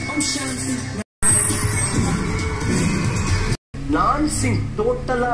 நான் சிங் டோட்டலா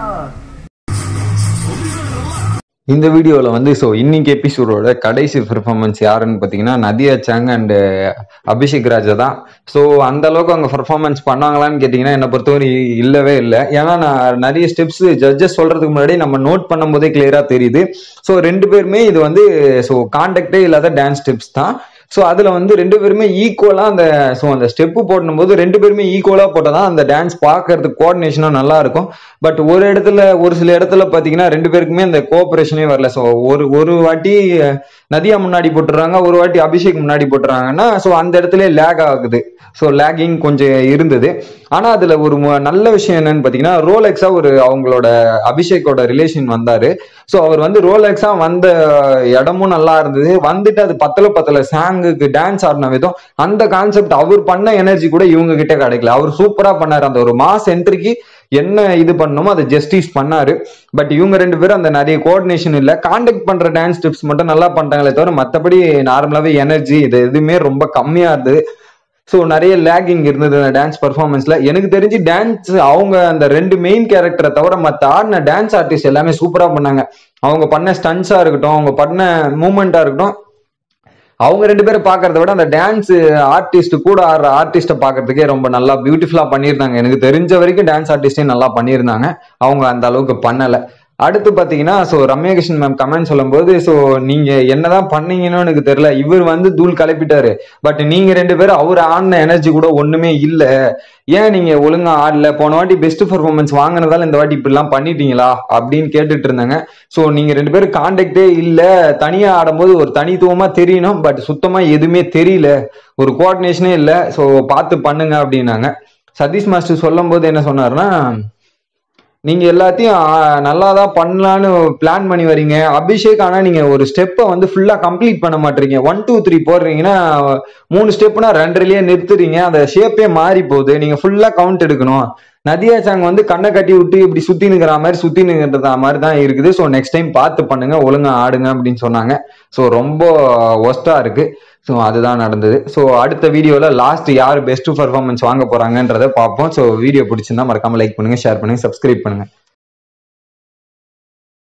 இந்த வீடியோவில் வந்து ஸோ இன்னைக்கு எபிசோடோட கடைசி பெர்ஃபார்மன்ஸ் யாருன்னு பார்த்தீங்கன்னா நதியா சாங் அண்ட் அபிஷேக் ராஜா தான் ஸோ அந்த அளவுக்கு அவங்க பெர்ஃபார்மன்ஸ் பண்ணாங்களான்னு கேட்டிங்கன்னா என்னை பொறுத்தவரை இல்லவே இல்லை ஏன்னா நான் நிறைய ஸ்டெப்ஸ் ஜட்ஜஸ் சொல்றதுக்கு முன்னாடி நம்ம நோட் பண்ணும்போதே கிளியராக தெரியுது ஸோ ரெண்டு பேருமே இது வந்து ஸோ கான்டாக்டே இல்லாத டான்ஸ் ஸ்டெப்ஸ் தான் ஸோ அதில் வந்து ரெண்டு பேருமே ஈக்குவலாக அந்த ஸோ அந்த ஸ்டெப்பு போடும்போது ரெண்டு பேருமே ஈக்குவலாக போட்டால் தான் அந்த டான்ஸ் பார்க்கறதுக்கு கோஆர்டினேஷனும் நல்லா இருக்கும் பட் ஒரு இடத்துல ஒரு சில இடத்துல பார்த்தீங்கன்னா ரெண்டு பேருக்குமே அந்த கோஆப்ரேஷனே வரல ஸோ ஒரு ஒரு வாட்டி நதியா முன்னாடி போட்டுறாங்க ஒரு வாட்டி அபிஷேக் முன்னாடி போட்டுறாங்கன்னா ஸோ அந்த இடத்துல லேக் ஆகுது ஸோ லேகிங் கொஞ்சம் இருந்தது ஆனால் அதில் ஒரு மு- நல்ல விஷயம் என்னன்னு பார்த்தீங்கன்னா ரோலெக்ஸாக ஒரு அவங்களோட அபிஷேக்கோட ரிலேஷன் வந்தார் ஸோ அவர் வந்து ரோலெக்ஸாக வந்த இடமும் நல்லா இருந்தது வந்துட்டு அது பத்தல பத்தல சாங்குக்கு டான்ஸ் ஆடின விதம் அந்த கான்செப்ட் அவர் பண்ண எனர்ஜி கூட இவங்க கிட்ட கிடைக்கல அவர் சூப்பராக பண்ணார் அந்த ஒரு மாஸ் என்ட்ரிக்கு என்ன இது பண்ணணுமோ அதை ஜஸ்டிஸ் பண்ணாரு பட் இவங்க ரெண்டு பேரும் அந்த நிறைய கோஆர்டினேஷன் இல்லை கான்டாக்ட் பண்ற டான்ஸ் டிப்ஸ் மட்டும் நல்லா பண்ணிட்டாங்களே தவிர மற்றபடி நார்மலாகவே எனர்ஜி இது எதுவுமே ரொம்ப கம்மியா இருந்தது ஸோ நிறைய லேகிங் இருந்தது அந்த டான்ஸ் பர்ஃபார்மன்ஸ்ல எனக்கு தெரிஞ்சு டான்ஸ் அவங்க அந்த ரெண்டு மெயின் கேரக்டரை தவிர மற்ற ஆடின டான்ஸ் ஆர்டிஸ்ட் எல்லாமே சூப்பரா பண்ணாங்க அவங்க பண்ண ஸ்டன்ஸா இருக்கட்டும் அவங்க பண்ண மூமெண்டா இருக்கட்டும் அவங்க ரெண்டு பேரும் பார்க்கறத விட அந்த டான்ஸ் ஆர்டிஸ்ட் கூட ஆடுற ஆர்டிஸ்ட்டை பார்க்கறதுக்கே ரொம்ப நல்லா பியூட்டிஃபுல்லா பண்ணியிருந்தாங்க எனக்கு தெரிஞ்ச வரைக்கும் டான்ஸ் ஆர்டிஸ்டே நல்லா பண்ணியிருந்தாங்க அவங்க அந்த அளவுக்கு பண்ணல அடுத்து பாத்தீங்கன்னா ஸோ ரம்யகிருஷ்ணன் மேம் கமெண்ட் சொல்லும்போது ஸோ நீங்க என்னதான் பண்ணீங்கன்னு எனக்கு தெரியல இவர் வந்து தூள் கிளப்பிட்டாரு பட் நீங்க ரெண்டு பேரும் அவர் ஆடின எனர்ஜி கூட ஒண்ணுமே இல்ல ஏன் நீங்க ஒழுங்கா ஆடல போன வாட்டி பெஸ்ட் பெர்ஃபார்மன்ஸ் வாங்கினதால இந்த வாட்டி இப்படிலாம் பண்ணிட்டீங்களா அப்படின்னு கேட்டுட்டு இருந்தாங்க ஸோ நீங்க ரெண்டு பேரும் கான்டாக்டே இல்ல தனியா ஆடும்போது ஒரு தனித்துவமா தெரியணும் பட் சுத்தமா எதுவுமே தெரியல ஒரு கோஆர்டினேஷனே இல்ல ஸோ பார்த்து பண்ணுங்க அப்படின்னாங்க சதீஷ் மாஸ்டர் சொல்லும் போது என்ன சொன்னாருன்னா நீங்க எல்லாத்தையும் ஆ, நல்லா தான் பண்ணலான்னு பிளான் பண்ணி வரீங்க அபிஷேக் ஆனா நீங்க ஒரு ஸ்டெப்பை வந்து ஃபுல்லா கம்ப்ளீட் பண்ண மாட்டீங்க ஒன் டூ த்ரீ போடுறீங்கன்னா மூணு ஸ்டெப்னா ரெண்டுலயே நிறுத்துறீங்க அந்த ஷேப்பே மாறி போகுது நீங்க ஃபுல்லா கவுண்ட் எடுக்கணும் நதியா சாங் வந்து கண்ணை கட்டி விட்டு இப்படி சுத்தி நிக்கிற மாதிரி சுத்தி நிக்கிறது மாதிரி தான் இருக்குது ஸோ நெக்ஸ்ட் டைம் பார்த்து பண்ணுங்க ஒழுங்கா ஆடுங்க அப்படின்னு சொன்னாங்க ஸோ ரொம்ப ஒஸ்டா இருக்கு ஸோ அதுதான் நடந்தது ஸோ அடுத்த வீடியோவில் லாஸ்ட் யார் பெஸ்ட் பர்ஃபார்மன்ஸ் வாங்க போறாங்கன்றதை பார்ப்போம் ஸோ வீடியோ பிடிச்சிருந்தா மறக்காம லைக் பண்ணுங்க ஷேர் பண்ணுங்க சப்ஸ்கிரைப் பண்ணுங்க